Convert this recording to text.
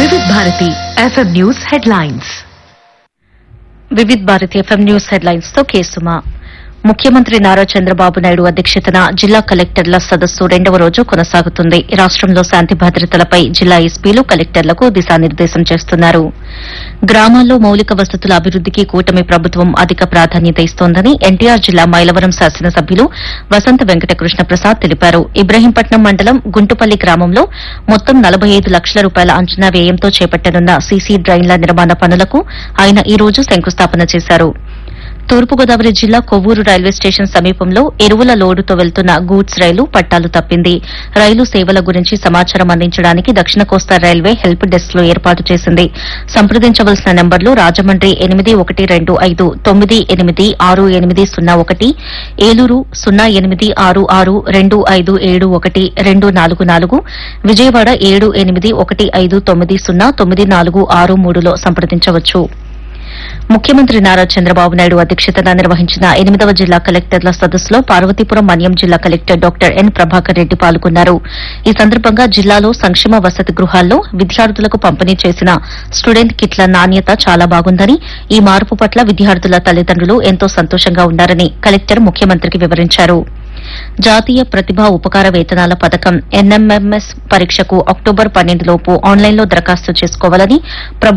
వివిధ Bharati FM news headlines Vividh Bharati FM news headlines తో కేసుమా ముఖ్యమంత్రి నారా చంద్రబాబు నాయుడు అధ్యక్షతన జిల్లా కలెక్టర్ల సదస్సు రెండవ రోజు కొనసాగుతుంది రాష్టంలో శాంతి భద్రతలపై జిల్లా ఎస్పీలు కలెక్టర్లకు దిశానిర్దేశం చేస్తున్నారు గ్రామాల్లో మౌలిక వసతుల అభివృద్దికి కూటమి ప్రభుత్వం అధిక ప్రాధాన్యత ఇస్తోందని ఎన్టీఆర్ జిల్లా మైలవరం శాసనసభ్యులు వసంత వెంకటకృష్ణ ప్రసాద్ తెలిపారు ఇబ్రహీంపట్నం మండలం గుంటుపల్లి గ్రామంలో మొత్తం నలభై ఐదు లక్షల రూపాయల అంచనా వ్యయంతో చేపట్టనున్న సీసీ డ్రైన్ల నిర్మాణ పనులకు ఆయన ఈ రోజు శంకుస్థాపన చేశారు తూర్పుగోదావరి జిల్లా కొవ్వూరు రైల్వే స్టేషన్ సమీపంలో ఎరువుల లోడుతో వెళ్తున్న గూడ్స్ రైలు పట్టాలు తప్పింది రైలు సేవల గురించి సమాచారం అందించడానికి దక్షిణ కోస్తా రైల్వే హెల్ప్ డెస్క్ లో ఏర్పాటు చేసింది సంప్రదించవలసిన నెంబర్లు రాజమండ్రి ఎనిమిది ఒకటి రెండు ఐదు తొమ్మిది ఎనిమిది ఆరు ఎనిమిది సున్నా ఒకటి ఏలూరు సున్నా ఎనిమిది ఆరు ఆరు రెండు ఐదు ఏడు ఒకటి రెండు నాలుగు నాలుగు విజయవాడ ఏడు ఎనిమిది ఒకటి ఐదు తొమ్మిది సున్నా తొమ్మిది నాలుగు ఆరు మూడులో సంప్రదించవచ్చు ముఖ్యమంత్రి నారా చంద్రబాబు నాయుడు అధ్యక్షతన నిర్వహించిన ఎనిమిదవ జిల్లా కలెక్టర్ల సదస్సులో పార్వతీపురం మన్యం జిల్లా collector doctor N Prabhakar Reddy పాల్గొన్నారు ఈ సందర్భంగా జిల్లాలో సంక్షేమ వసతి గృహాల్లో విద్యార్థులకు పంపిణీ చేసిన స్టూడెంట్ కిట్ల నాణ్యత చాలా బాగుందని ఈ మార్పు పట్ల విద్యార్థుల తల్లిదండ్రులు ఎంతో సంతోషంగా ఉన్నారని కలెక్టర్ ముఖ్యమంత్రికి వివరించారు జాతీయ ప్రతిభా ఉపకార వేతనాల పథకం ఎన్ఎంఎంఎస్ పరీక్షకు అక్టోబర్ పన్నెండులోపు ఆన్లైన్లో దరఖాస్తు చేసుకోవాలని ప్రభుత్వం